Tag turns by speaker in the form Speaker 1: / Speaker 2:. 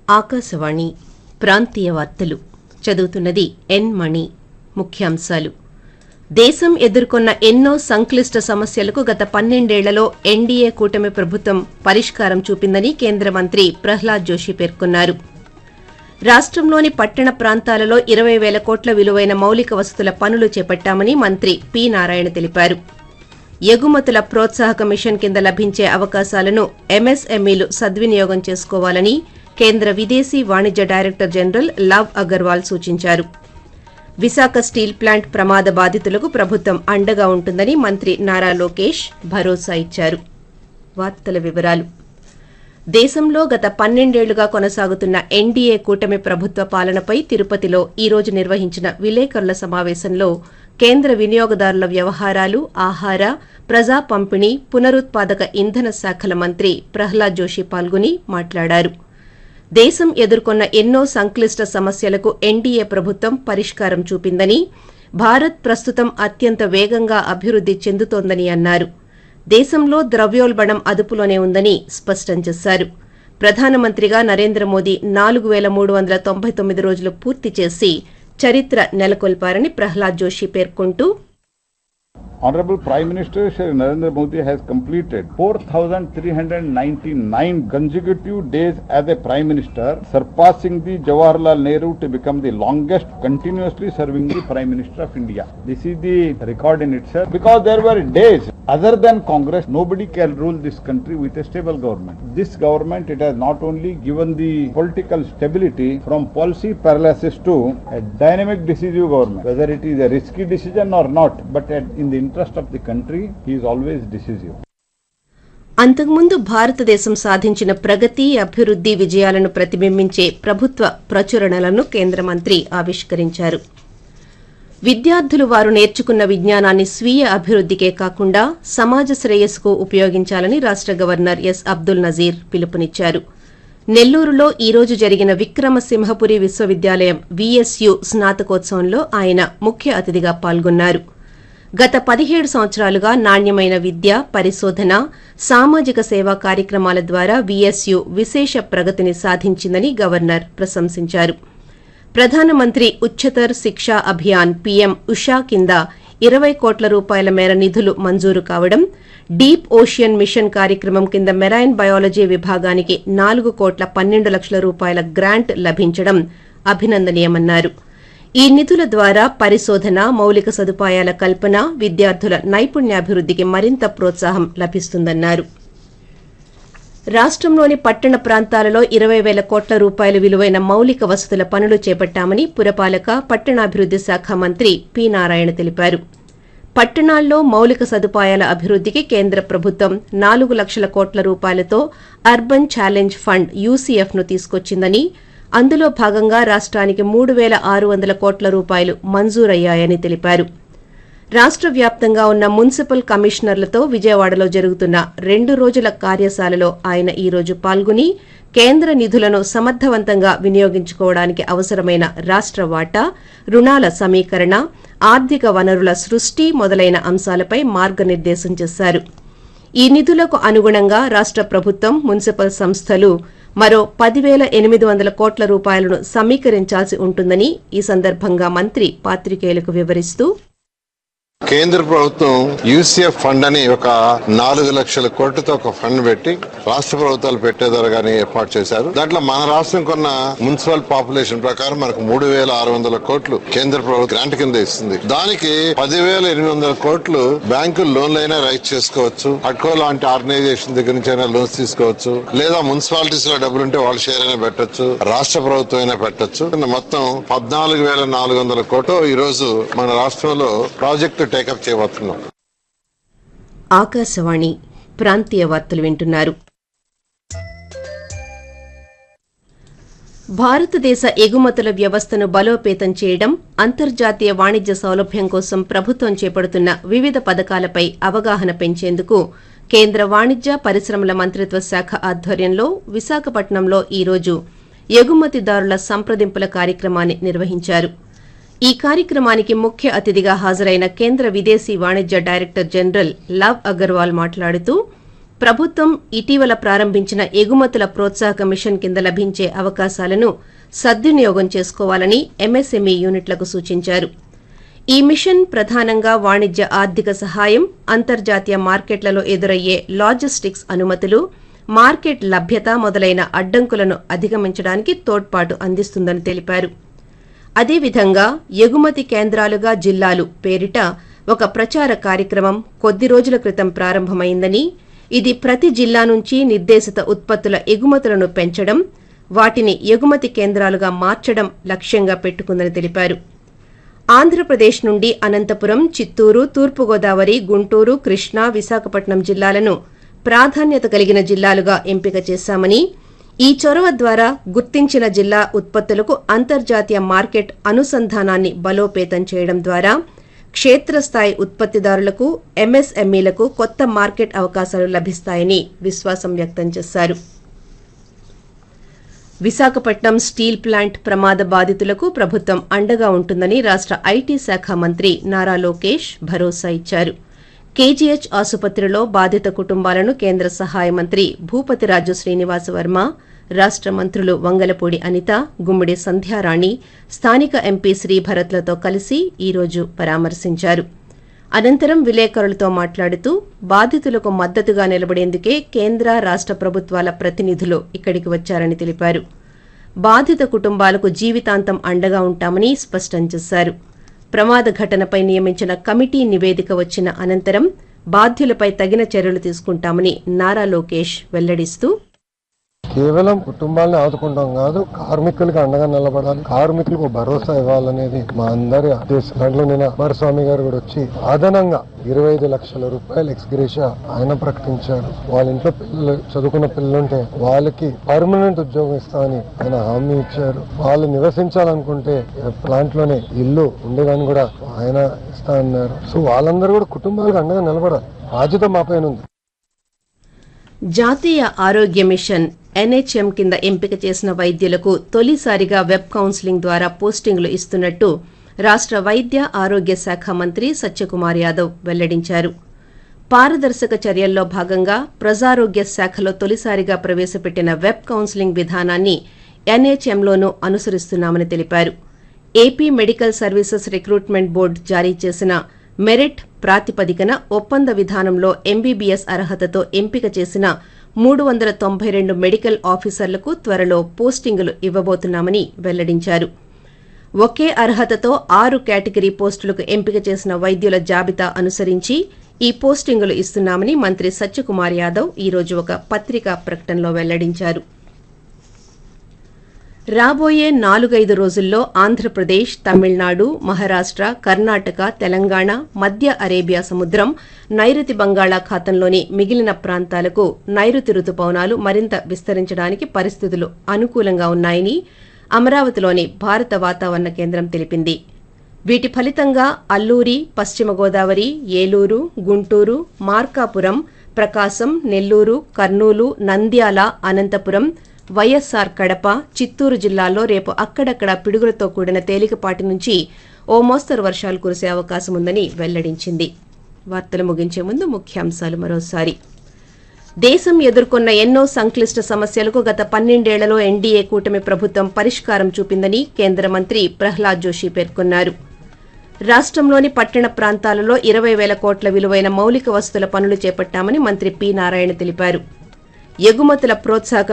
Speaker 1: ఆకాశవాణి ప్రాంతీయ వార్తలు చదువుతున్నది ఎన్ మణి ముఖ్యాంశాలు దేశం ఎదుర్కొన్న ఎన్నో సంక్లిష్ట సమస్యలకు గత పన్నెండేళ్లలో ఎన్డీఏ కూటమి ప్రభుత్వం పరిష్కారం చూపిందని కేంద్ర మంత్రి ప్రహ్లాద్ జోషి పేర్కొన్నారు రాష్టంలోని పట్టణ ప్రాంతాలలో ఇరవై వేల కోట్ల విలువైన మౌలిక వసతుల పనులు చేపట్టామని మంత్రి పి నారాయణ తెలిపారు ఎగుమతుల ప్రోత్సాహక మిషన్ కింద లభించే అవకాశాలను ఎంఎస్ఎంఈలు సద్వినియోగం చేసుకోవాలని కేంద్ర విదేశీ వాణిజ్య డైరెక్టర్ జనరల్ లవ్ అగర్వాల్ సూచించారు విశాఖ స్టీల్ ప్లాంట్ ప్రమాద బాధితులకు ప్రభుత్వం అండగా ఉంటుందని మంత్రి నారా లోకేష్ భరోసా ఇచ్చారు వార్తల వివరాలు దేశంలో గత పన్నెండేళ్లుగా కొనసాగుతున్న ఎన్డీఏ కూటమి ప్రభుత్వ పాలనపై తిరుపతిలో ఈ రోజు నిర్వహించిన విలేకరుల సమావేశంలో కేంద్ర వినియోగదారుల వ్యవహారాలు ఆహార ప్రజా పంపిణీ పునరుత్పాదక ఇంధన శాఖల మంత్రి ప్రహ్లాద్ జోషి పాల్గొని మాట్లాడారు దేశం ఎదుర్కొన్న ఎన్నో సంక్లిష్ట సమస్యలకు ఎన్డీఏ ప్రభుత్వం పరిష్కారం చూపిందని భారత్ ప్రస్తుతం అత్యంత వేగంగా అభివృద్ది చెందుతోందని అన్నారు దేశంలో ద్రవ్యోల్బణం అదుపులోనే ఉందని స్పష్టం చేశారు ప్రధానమంత్రిగా నరేంద్ర మోదీ నాలుగు వేల మూడు వందల తొంభై తొమ్మిది రోజులు పూర్తి చేసి చరిత్ర నెలకొల్పారని ప్రహ్లాద్ జోషి పేర్కొంటూ
Speaker 2: Honorable Prime Minister Shri Narendra Modi has completed 4,399 consecutive days as a Prime Minister, surpassing the Jawaharlal Nehru to become the longest continuously serving the Prime Minister of India. This is the record in itself because there were days other than Congress, nobody can rule this country with a stable government. This government, it has not only given the political stability from policy paralysis to a dynamic decisive government, whether it is a risky decision or not, but at- in the interest of the country, he is always decisive.
Speaker 1: అంతకుముందు భారతదేశం సాధించిన ప్రగతి అభివృద్ది విజయాలను ప్రతిబింబించే ప్రభుత్వ ప్రచురణలను కేంద్ర మంత్రి ఆవిష్కరించారు విద్యార్థులు వారు నేర్చుకున్న విజ్ఞానాన్ని స్వీయ అభివృద్దికే కాకుండా సమాజ శ్రేయస్సుకు ఉపయోగించాలని రాష్ట గవర్నర్ ఎస్ అబ్దుల్ నజీర్ పిలుపునిచ్చారు నెల్లూరులో ఈ రోజు జరిగిన విక్రమసింహపురి విశ్వవిద్యాలయం విఎస్యు స్నాతకోత్సవంలో ఆయన ముఖ్య అతిథిగా పాల్గొన్నారు గత పదిహేడు సంవత్సరాలుగా నాణ్యమైన విద్య పరిశోధన సామాజిక సేవా కార్యక్రమాల ద్వారా విఎస్యు విశేష ప్రగతిని సాధించిందని గవర్నర్ ప్రశంసించారు ప్రధానమంత్రి ఉచ్చతర్ శిక్షా అభియాన్ పీఎం ఉషా కింద ఇరవై కోట్ల రూపాయల మేర నిధులు మంజూరు కావడం డీప్ ఓషియన్ మిషన్ కార్యక్రమం కింద మెరైన్ బయాలజీ విభాగానికి నాలుగు కోట్ల పన్నెండు లక్షల రూపాయల గ్రాంట్ లభించడం అభినందనీయమన్నారు ఈ నిధుల ద్వారా పరిశోధన మౌలిక సదుపాయాల కల్పన విద్యార్థుల నైపుణ్యాభివృద్దికి మరింత ప్రోత్సాహం లభిస్తుందన్నారు రాష్టంలోని పట్టణ ప్రాంతాలలో ఇరవై వేల కోట్ల రూపాయల విలువైన మౌలిక వసతుల పనులు చేపట్టామని పురపాలక పట్టణాభివృద్ది శాఖ మంత్రి పి నారాయణ తెలిపారు పట్టణాల్లో మౌలిక సదుపాయాల అభివృద్దికి కేంద్ర ప్రభుత్వం నాలుగు లక్షల కోట్ల రూపాయలతో అర్బన్ ఛాలెంజ్ ఫండ్ యూసీఎఫ్ ను తీసుకొచ్చిందని అందులో భాగంగా రాష్ట్రానికి మూడు వేల ఆరు వందల కోట్ల రూపాయలు మంజూరయ్యాయని తెలిపారు రాష్ట్ర వ్యాప్తంగా ఉన్న మున్సిపల్ కమిషనర్లతో విజయవాడలో జరుగుతున్న రెండు రోజుల కార్యశాలలో ఆయన ఈ రోజు పాల్గొని కేంద్ర నిధులను సమర్థవంతంగా వినియోగించుకోవడానికి అవసరమైన రాష్ట్ర వాటా రుణాల సమీకరణ ఆర్థిక వనరుల సృష్టి మొదలైన అంశాలపై మార్గనిర్దేశం చేశారు ఈ నిధులకు అనుగుణంగా రాష్ట్ర ప్రభుత్వం మున్సిపల్ సంస్థలు మరో పదివేల ఎనిమిది వందల కోట్ల రూపాయలను సమీకరించాల్సి ఉంటుందని ఈ సందర్భంగా మంత్రి పాత్రికేయులకు వివరిస్తూ
Speaker 3: కేంద్ర ప్రభుత్వం యూసీఎఫ్ ఫండ్ అని ఒక నాలుగు లక్షల కోట్లతో ఒక ఫండ్ పెట్టి రాష్ట్ర ప్రభుత్వాలు పెట్టేదరగానే ఏర్పాటు చేశారు దాంట్లో మన రాష్ట్రం కొన్న మున్సిపల్ పాపులేషన్ ప్రకారం మనకు మూడు వేల ఆరు వందల కోట్లు కేంద్ర ప్రభుత్వం గ్రాంట్ కింద ఇస్తుంది దానికి పదివేల ఎనిమిది వందల కోట్లు బ్యాంకులు లోన్లు అయినా రైట్ చేసుకోవచ్చు అట్కో లాంటి ఆర్గనైజేషన్ దగ్గర నుంచి అయినా లోన్స్ తీసుకోవచ్చు లేదా మున్సిపాలిటీస్ లో డబ్బులు ఉంటే వాళ్ళ షేర్ అయినా పెట్టొచ్చు రాష్ట్ర ప్రభుత్వం అయినా పెట్టొచ్చు మొత్తం పద్నాలుగు వేల నాలుగు వందల కోట్లు ఈ రోజు మన రాష్ట్రంలో ప్రాజెక్టు టేకప్ చేయబోతున్నాం
Speaker 1: ఆకాశవాణి ప్రాంతీయ వార్తలు వింటున్నారు భారతదేశ ఎగుమతుల వ్యవస్థను బలోపేతం చేయడం అంతర్జాతీయ వాణిజ్య సౌలభ్యం కోసం ప్రభుత్వం చేపడుతున్న వివిధ పథకాలపై అవగాహన పెంచేందుకు కేంద్ర వాణిజ్య పరిశ్రమల మంత్రిత్వ శాఖ ఆధ్వర్యంలో విశాఖపట్నంలో ఈ రోజు ఎగుమతిదారుల సంప్రదింపుల కార్యక్రమాన్ని నిర్వహించారు ఈ కార్యక్రమానికి ముఖ్య అతిథిగా హాజరైన కేంద్ర విదేశీ వాణిజ్య డైరెక్టర్ జనరల్ లవ్ అగర్వాల్ మాట్లాడుతూ ప్రభుత్వం ఇటీవల ప్రారంభించిన ఎగుమతుల ప్రోత్సాహక మిషన్ కింద లభించే అవకాశాలను సద్వినియోగం చేసుకోవాలని ఎంఎస్ఎంఈ యూనిట్లకు సూచించారు ఈ మిషన్ ప్రధానంగా వాణిజ్య ఆర్థిక సహాయం అంతర్జాతీయ మార్కెట్లలో ఎదురయ్యే లాజిస్టిక్స్ అనుమతులు మార్కెట్ లభ్యత మొదలైన అడ్డంకులను అధిగమించడానికి తోడ్పాటు అందిస్తుందని తెలిపారు అదేవిధంగా ఎగుమతి కేంద్రాలుగా జిల్లాలు పేరిట ఒక ప్రచార కార్యక్రమం కొద్ది రోజుల క్రితం ప్రారంభమైందని ఇది ప్రతి జిల్లా నుంచి నిర్దేశిత ఉత్పత్తుల ఎగుమతులను పెంచడం వాటిని ఎగుమతి కేంద్రాలుగా మార్చడం లక్ష్యంగా పెట్టుకుందని తెలిపారు ఆంధ్రప్రదేశ్ నుండి అనంతపురం చిత్తూరు తూర్పుగోదావరి గుంటూరు కృష్ణా విశాఖపట్నం జిల్లాలను ప్రాధాన్యత కలిగిన జిల్లాలుగా ఎంపిక చేశామని ఈ చొరవ ద్వారా గుర్తించిన జిల్లా ఉత్పత్తులకు అంతర్జాతీయ మార్కెట్ అనుసంధానాన్ని బలోపేతం చేయడం ద్వారా క్షేత్రస్థాయి ఉత్పత్తిదారులకు ఎంఎస్ఎంఈలకు కొత్త మార్కెట్ అవకాశాలు లభిస్తాయని విశ్వాసం వ్యక్తం చేశారు విశాఖపట్నం స్టీల్ ప్లాంట్ ప్రమాద బాధితులకు ప్రభుత్వం అండగా ఉంటుందని రాష్ట ఐటీ శాఖ మంత్రి నారా లోకేష్ భరోసా ఇచ్చారు కేజీహెచ్ ఆసుపత్రిలో బాధిత కుటుంబాలను కేంద్ర సహాయ మంత్రి భూపతిరాజు శ్రీనివాస వర్మ రాష్ట మంత్రులు వంగలపూడి అనిత గుమ్మిడి సంధ్యారాణి స్థానిక ఎంపీ శ్రీభరత్లతో కలిసి ఈరోజు పరామర్శించారు అనంతరం విలేకరులతో మాట్లాడుతూ బాధితులకు మద్దతుగా నిలబడేందుకే కేంద్ర రాష్ట ప్రభుత్వాల ప్రతినిధులు ఇక్కడికి వచ్చారని తెలిపారు బాధిత కుటుంబాలకు జీవితాంతం అండగా ఉంటామని స్పష్టం చేశారు ప్రమాద ఘటనపై నియమించిన కమిటీ నివేదిక వచ్చిన అనంతరం బాధ్యులపై తగిన చర్యలు తీసుకుంటామని నారా లోకేష్ వెల్లడిస్తూ
Speaker 4: కేవలం కుటుంబాలను ఆదుకుంటాం కాదు కార్మికులకు అండగా నిలబడాలి కార్మికులకు భరోసా ఇవ్వాలనేది మా అందరి ఉద్దేశం దాంట్లో నిన్న కుమారస్వామి గారు కూడా వచ్చి అదనంగా ఇరవై ఐదు లక్షల రూపాయలు ఎక్స్గ్రేషియా ఆయన ప్రకటించారు వాళ్ళ ఇంట్లో పిల్లలు చదువుకున్న పిల్లలుంటే వాళ్ళకి పర్మనెంట్ ఉద్యోగం ఇస్తామని ఆయన హామీ ఇచ్చారు వాళ్ళు నివసించాలనుకుంటే ప్లాంట్ లోనే ఇల్లు ఉండేదాన్ని కూడా ఆయన ఇస్తా అన్నారు సో వాళ్ళందరూ కూడా కుటుంబాలకు అండగా నిలబడాలి బాధ్యత మా పైన ఉంది
Speaker 1: జాతీయ ఆరోగ్య మిషన్ ఎన్హెచ్ఎం కింద ఎంపిక చేసిన వైద్యులకు తొలిసారిగా వెబ్ కౌన్సిలింగ్ ద్వారా పోస్టింగ్లు ఇస్తున్నట్టు రాష్ట వైద్య ఆరోగ్య శాఖ మంత్రి సత్యకుమార్ యాదవ్ వెల్లడించారు పారదర్శక చర్యల్లో భాగంగా ప్రజారోగ్య శాఖలో తొలిసారిగా ప్రవేశపెట్టిన వెబ్ కౌన్సిలింగ్ విధానాన్ని ఎన్హెచ్ఎంలోనూ అనుసరిస్తున్నామని తెలిపారు AP medical services recruitment board జారీ చేసిన మెరిట్ ప్రాతిపదికన ఒప్పంద విధానంలో ఎంబీబీఎస్ అర్హతతో ఎంపిక చేసిన మూడు వందల తొంభై రెండు మెడికల్ ఆఫీసర్లకు త్వరలో పోస్టింగులు ఇవ్వబోతున్నామని వెల్లడించారు ఒకే అర్హతతో ఆరు కేటగిరీ పోస్టులకు ఎంపిక చేసిన వైద్యుల జాబితా అనుసరించి ఈ పోస్టింగులు ఇస్తున్నామని మంత్రి సత్యకుమార్ యాదవ్ ఈరోజు ఒక పత్రికా ప్రకటనలో వెల్లడించారు రాబోయే నాలుగైదు రోజుల్లో ఆంధ్రప్రదేశ్ తమిళనాడు మహారాష్ట కర్ణాటక తెలంగాణ మధ్య అరేబియా సముద్రం నైరుతి బంగాళాఖాతంలోని మిగిలిన ప్రాంతాలకు నైరుతి రుతుపవనాలు మరింత విస్తరించడానికి పరిస్థితులు అనుకూలంగా ఉన్నాయని అమరావతిలోని భారత వాతావరణ కేంద్రం తెలిపింది వీటి ఫలితంగా అల్లూరి పశ్చిమ గోదావరి ఏలూరు గుంటూరు మార్కాపురం ప్రకాశం నెల్లూరు కర్నూలు నంద్యాల అనంతపురం వైఎస్సార్ కడప చిత్తూరు జిల్లాల్లో రేపు అక్కడక్కడ పిడుగులతో కూడిన తేలికపాటి నుంచి ఓ మోస్తరు వర్షాలు కురిసే అవకాశం ఉందని వెల్లడించింది వార్తలు ముగించే ముందు ముఖ్యాంశాలు మరోసారి దేశం ఎదుర్కొన్న ఎన్నో సంక్లిష్ట సమస్యలకు గత పన్నెండేళ్లలో ఎన్డీఏ కూటమి ప్రభుత్వం పరిష్కారం చూపిందని కేంద్ర మంత్రి ప్రహ్లాద్ జోషి పేర్కొన్నారు రాష్ట్రంలోని పట్టణ ప్రాంతాలలో ఇరవై వేల కోట్ల విలువైన మౌలిక వసతుల పనులు చేపట్టామని మంత్రి పి నారాయణ తెలిపారు ఎగుమతుల ప్రోత్సాహక